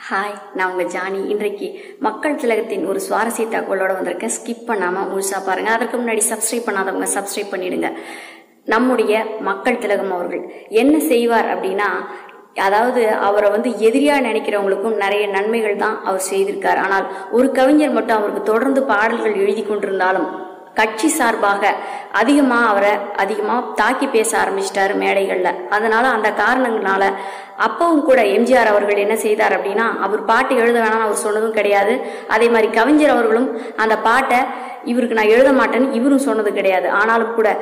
hi நான் உங்கள் Johnny இன்றைக்கு மக்கள் திலகத்தின் ஒரு சுவாரஸ்ய தகவலோட வந்திருக்கேன் ஸ்கிப் பண்ணாமல் முழுசாக பாருங்கள் அதற்கு முன்னாடி சப்ஸ்கிரைப் பண்ணாதவங்க சப்ஸ்கிரைப் பண்ணிடுங்க நம்முடைய மக்கள் திலகம் அவர்கள் என்ன செய்வார் அப்படின்னா அதாவது அவரை வந்து எதிரியா நினைக்கிறவங்களுக்கும் நிறைய நன்மைகள் தான் அவர் செய்திருக்கார் ஆனால் ஒரு கவிஞர் மட்டும் அவருக்கு தொடர்ந்து பாடல்கள் எழுதி கொண்டிருந்தாலும் கட்சி சார்பாக அதிகமா அவரை அதிகமா தாக்கி பேச ஆரம்பிச்சிட்டாரு மேடைகள்ல அதனால அந்த காரணங்களால அப்பவும் கூட எம்ஜிஆர் அவர்கள் என்ன செய்தார் அப்படின்னா அவர் பாட்டு எழுத வேணாம்னு அவர் சொன்னதும் கிடையாது அதே மாதிரி கவிஞர் அவர்களும் அந்த பாட்டை இவருக்கு நான் எழுத மாட்டேன்னு இவரும் சொன்னது கிடையாது ஆனாலும் கூட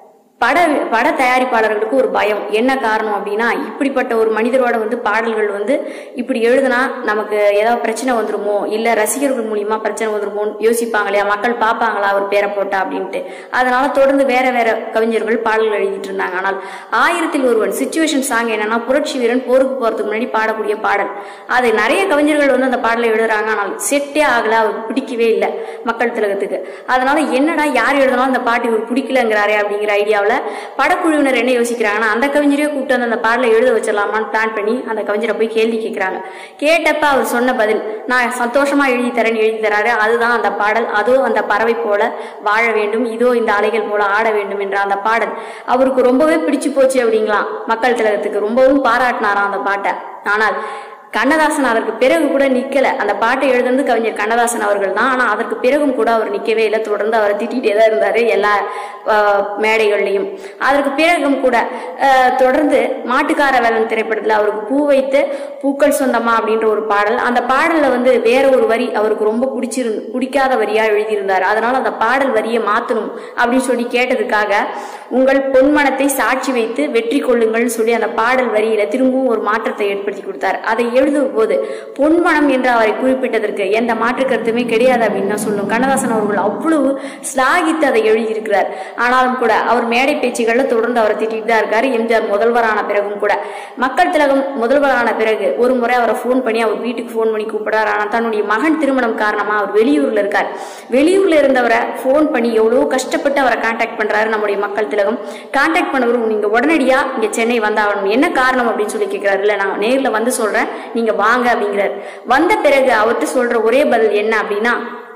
பட பட தயாரிப்பாளர்களுக்கு ஒரு பயம் என்ன காரணம் அப்படின்னா இப்படிப்பட்ட ஒரு மனிதரோட வந்து பாடல்கள் வந்து இப்படி எழுதுனா நமக்கு ஏதாவது பிரச்சனை வந்துருமோ இல்ல ரசிகர்கள் மூலியமா பிரச்சனை வந்துருமோன்னு யோசிப்பாங்க இல்லையா மக்கள் பார்ப்பாங்களா அவர் பேரை போட்டா அப்படின்ட்டு அதனால தொடர்ந்து வேற வேற கவிஞர்கள் பாடல்கள் எழுதிட்டு இருந்தாங்க ஆனால் ஆயிரத்தில் ஒருவன் சுச்சுவேஷன் சாங் என்னன்னா புரட்சி வீரன் போருக்கு போறதுக்கு முன்னாடி பாடக்கூடிய பாடல் அது நிறைய கவிஞர்கள் வந்து அந்த பாடலை எழுதுறாங்க ஆனால் செட்டே ஆகல அவருக்கு பிடிக்கவே இல்லை மக்கள் திலகத்துக்கு அதனால என்னடா யார் எழுதினாலும் அந்த பாட்டு இவர் பிடிக்கலங்கிறாரே அப்படிங்கிற ஐடியாவில் படக்குழுவினர் என்ன யோசிக்கிறாங்கன்னா அந்த கவிஞரே கூப்பிட்டு வந்து அந்த பாடலை எழுத வச்சிடலாமான்னு பிளான் பண்ணி அந்த கவிஞரை போய் கேள்வி கேட்குறாங்க கேட்டப்ப அவர் சொன்ன பதில் நான் சந்தோஷமா எழுதி தரேன்னு எழுதி தராரு அதுதான் அந்த பாடல் அதோ அந்த பறவை போல வாழ வேண்டும் இதோ இந்த அலைகள் போல ஆட வேண்டும் என்ற அந்த பாடல் அவருக்கு ரொம்பவே பிடிச்சு போச்சு அப்படிங்களாம் மக்கள் திலகத்துக்கு ரொம்பவும் பாராட்டினாராம் அந்த பாட்டை ஆனால் கண்ணதாசன் அதற்கு பிறகு கூட நிக்கல அந்த பாட்டை எழுதுனது கவிஞர் கண்ணதாசன் அவர்கள் தான் ஆனா அதற்கு பிறகும் கூட அவர் நிக்கவே இல்லை தொடர்ந்து அவரை திட்டிகிட்டே தான் இருந்தாரு எல்லா ஆஹ், மேடைகள்லையும் அதற்கு பிறகும் கூட ஆஹ், தொடர்ந்து மாட்டுக்கார வேலன் திரைப்படத்துல அவருக்கு பூ வைத்து பூக்கள் சொந்தமா அப்படின்ற ஒரு பாடல் அந்த பாடல்ல வந்து வேற ஒரு வரி அவருக்கு ரொம்ப பிடிச்சிருந்து பிடிக்காத வரியா எழுதியிருந்தார் அதனால அந்த பாடல் வரியை மாத்தணும் அப்படின்னு சொல்லி கேட்டதுக்காக உங்கள் பொன்மனத்தை சாட்சி வைத்து வெற்றி கொள்ளுங்கள்னு சொல்லி அந்த பாடல் வரியில திரும்பவும் ஒரு மாற்றத்தை ஏற்படுத்தி கொடுத்தார் அதை எழுதும் போது பொன்மனம் என்று அவரை குறிப்பிட்டதற்கு எந்த மாற்று கருத்துமே கிடையாது அப்படின்னு தான் சொல்லும் கண்ணதாசன் அவர்கள் அவ்வளவு ஸ்லாகித்து அதை எழுதியிருக்கிறார் ஆனாலும் கூட அவர் மேடை பேச்சுகள்ல தொடர்ந்து அவரை திட்டிட்டு தான் இருக்காரு எம்ஜிஆர் முதல்வரான பிறகும் கூட மக்கள் திலகம் முதல்வரான பிறகு ஒரு முறை அவரை ஃபோன் பண்ணி அவர் வீட்டுக்கு ஃபோன் பண்ணி கூப்பிடார் ஆனால் தன்னுடைய மகன் திருமணம் காரணமா அவர் வெளியூர்ல இருக்கார் வெளியூர்ல இருந்தவரை ஃபோன் பண்ணி எவ்வளவு கஷ்டப்பட்டு அவரை கான்டாக்ட் பண்றாரு நம்முடைய மக்கள் திலகம் கான்டாக்ட் பண்ணவர் நீங்க உடனடியா இங்க சென்னை வந்தாகணும் என்ன காரணம் அப்படின்னு சொல்லி கேட்கிறாரு இல்ல நான் நேர்ல வந்து சொல்றேன் நீங்க வாங்க அப்படிங்கிறார் வந்த பிறகு அவர்கிட்ட சொல்ற ஒரே பதில் என்ன அப்படின்னா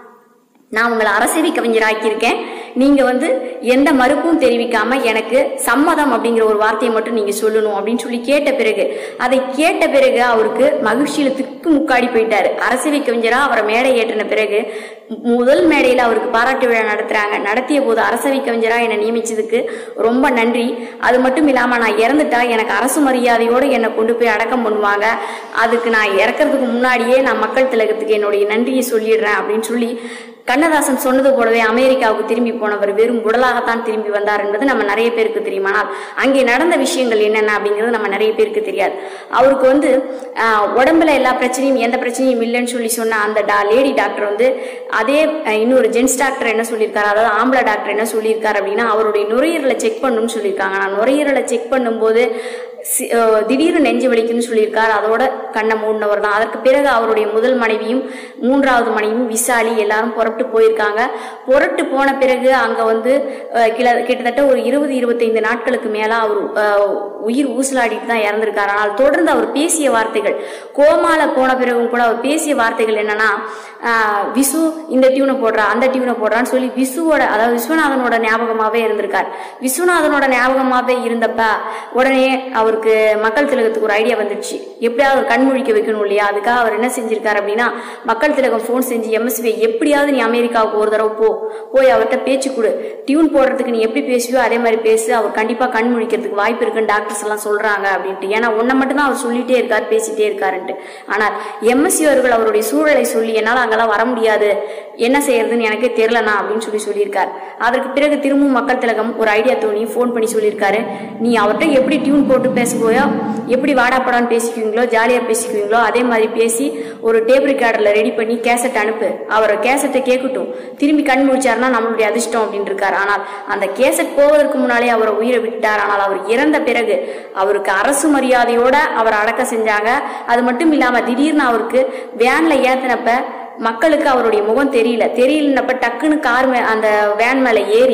நான் உங்களை அரசியல் கவிஞராக்கியிருக்கேன் நீங்க வந்து எந்த மறுப்பும் தெரிவிக்காம எனக்கு சம்மதம் அப்படிங்கிற ஒரு வார்த்தையை மட்டும் நீங்க சொல்லணும் அப்படின்னு சொல்லி கேட்ட பிறகு அதை கேட்ட பிறகு அவருக்கு மகிழ்ச்சியில திக்கு முக்காடி போயிட்டாரு அரசியல் கவிஞரா அவரை மேடை ஏற்றின பிறகு முதல் மேடையில அவருக்கு பாராட்டு விழா நடத்துறாங்க நடத்திய போது அரசவை கவிஞரா என்னை நியமிச்சதுக்கு ரொம்ப நன்றி அது மட்டும் இல்லாம நான் இறந்துட்டா எனக்கு அரசு மரியாதையோடு என்னை கொண்டு போய் அடக்கம் பண்ணுவாங்க அதுக்கு நான் இறக்கறதுக்கு முன்னாடியே நான் மக்கள் திலகத்துக்கு என்னுடைய நன்றியை சொல்லிடுறேன் அப்படின்னு சொல்லி கண்ணதாசன் சொன்னது போலவே அமெரிக்காவுக்கு திரும்பி போனவர் வெறும் உடலாகத்தான் திரும்பி வந்தார் என்பது நம்ம நிறைய பேருக்கு தெரியும் ஆனால் அங்கே நடந்த விஷயங்கள் என்னென்ன அப்படிங்கிறது நம்ம நிறைய பேருக்கு தெரியாது அவருக்கு வந்து ஆஹ், உடம்புல எல்லா பிரச்சனையும் எந்த பிரச்சனையும் இல்லைன்னு சொல்லி சொன்ன அந்த டா லேடி டாக்டர் வந்து அதே அஹ், இன்னொரு ஜென்ஸ் டாக்டர் என்ன சொல்லியிருக்காரு அதாவது ஆம்பளை டாக்டர் என்ன சொல்லியிருக்காரு அப்படின்னா அவருடைய நுரையீரலை செக் பண்ணணும்னு சொல்லியிருக்காங்க நான் நுரையீரலை செக் பண்ணும்போது சி- அஹ் திடீர்னு நெஞ்சு வலிக்குன்னு சொல்லியிருக்காரு அதோட கண்ணை மூடினவர் தான் அதற்கு பிறகு அவருடைய முதல் மனைவியும் மூன்றாவது மனைவியும் விசாலி எல்லாரும் புறப்பட்டு போயிருக்காங்க புறப்பட்டு போன பிறகு அங்க வந்து அஹ், கிள- கிட்டத்தட்ட ஒரு இருபது இருபத்தைந்து நாட்களுக்கு மேல அவர் அஹ், உயிர் ஊசலாடிட்டு தான் இறந்திருக்காரு ஆனால் தொடர்ந்து அவர் பேசிய வார்த்தைகள் கோமால போன பிறகும் கூட அவர் பேசிய வார்த்தைகள் என்னன்னா ஆஹ், விசு இந்த டியூனை போடுறா அந்த டியூனை போடுறான்னு சொல்லி விசுவோட அதாவது விஸ்வநாதனோட ஞாபகமாவே இருந்திருக்கார் விஸ்வநாதனோட ஞாபகமாவே இருந்தப்ப உடனே அவருக்கு மக்கள் திலகத்துக்கு ஒரு ஐடியா வந்துடுச்சு எப்படியாவது ஒரு கண் முழிக்க வைக்கணும் இல்லையா அதுக்காக அவர் என்ன செஞ்சிருக்காரு அப்படின்னா மக்கள் திலகம் ஃபோன் செஞ்சு எம்எஸ்வி எப்படியாவது நீ அமெரிக்காவுக்கு ஒரு தடவை போ போய் அவர்கிட்ட பேச்சு கொடு டியூன் போடுறதுக்கு நீ எப்படி பேசுவியோ அதே மாதிரி பேசு அவர் கண்டிப்பா கண் முழிக்கிறதுக்கு வாய்ப்பு இருக்குன்னு டாக்டர்ஸ் எல்லாம் சொல்றாங்க அப்படின்ட்டு ஏன்னா உன்னை மட்டும் தான் அவர் சொல்லிட்டே இருக்கார் பேசிட்டே இருக்காருன்ட்டு ஆனால் எம்எஸ்சி அவர்கள் அவருடைய சூழலை சொல்லி என்னால் அங்கெல்லாம் வர முடியாது என்ன செய்யறதுன்னு எனக்கே தெரியலண்ணா அப்படின்னு சொல்லி சொல்லியிருக்கார் அதற்கு பிறகு திரும்பவும் மக்கள் திலகம் ஒரு ஐடியா தோணி ஃபோன் பண்ணி சொல்லியிருக்காரு நீ அவர்கிட்ட எப்படி டியூன் போட்டு பேசுவோயோ எப்படி வாடாப்படான்னு பேசிக்குவீங்களோ ஜாலியாக பேசிக்குவீங்களோ அதே மாதிரி பேசி ஒரு டேப் ரெக்கார்டரில் ரெடி பண்ணி கேசட் அனுப்பு அவர் கேசட்டை கேட்கட்டும் திரும்பி கண் முடிச்சாருன்னா நம்மளுடைய அதிர்ஷ்டம் அப்படின்னு இருக்கார் ஆனால் அந்த கேசட் போவதற்கு முன்னாலே அவரை உயிரை விட்டார் ஆனால் அவர் இறந்த பிறகு அவருக்கு அரசு மரியாதையோட அவர் அடக்கம் செஞ்சாங்க அது மட்டும் இல்லாம திடீர்னு அவருக்கு வேன்ல ஏத்தினப்ப மக்களுக்கு அவருடைய முகம் தெரியல தெரியலனப்ப டக்குன்னு கார் மே அந்த வேன் மேல ஏறி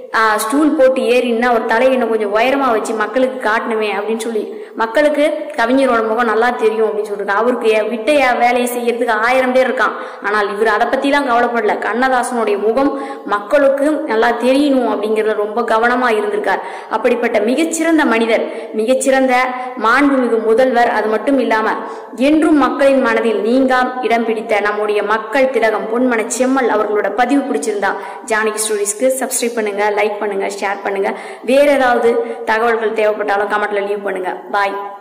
ஸ்டூல் போட்டு ஏறின்னா ஒரு தலையை இன்னும் கொஞ்சம் உயரமா வச்சு மக்களுக்கு காட்டணுமே அப்படின்னு சொல்லி மக்களுக்கு கவிஞரோட முகம் நல்லா தெரியும் அப்படின்னு சொல்லிட்டு அவருக்கு ஏ- விட்ட ஏ- வேலையை செய்யறதுக்கு ஆயிரம் பேர் இருக்கான் ஆனால் இவர் அதை பத்திலாம் கவலைப்படல கண்ணதாசனுடைய முகம் மக்களுக்கு நல்லா தெரியணும் அப்படிங்கறதுல ரொம்ப கவனமா இருந்திருக்கார் அப்படிப்பட்ட மிகச்சிறந்த மனிதர் மிகச்சிறந்த மாண்புமிகு முதல்வர் அது மட்டும் இல்லாம என்றும் மக்களின் மனதில் நீங்கா இடம் பிடித்த நம்முடைய மக்கள் திலகம் பொன்மன செம்மல் அவர்களோட பதிவு பிடிச்சிருந்தா ஜானகி ஸ்டோரிஸ்க்கு சப்ஸ்கிரைப் பண்ணுங்க லைக் பண்ணுங்க ஷேர் பண்ணுங்க வேற ஏதாவது தகவல்கள் தேவைப்பட்டாலும் கமெண்ட்ல லீவ் பண்ணுங்க பாய்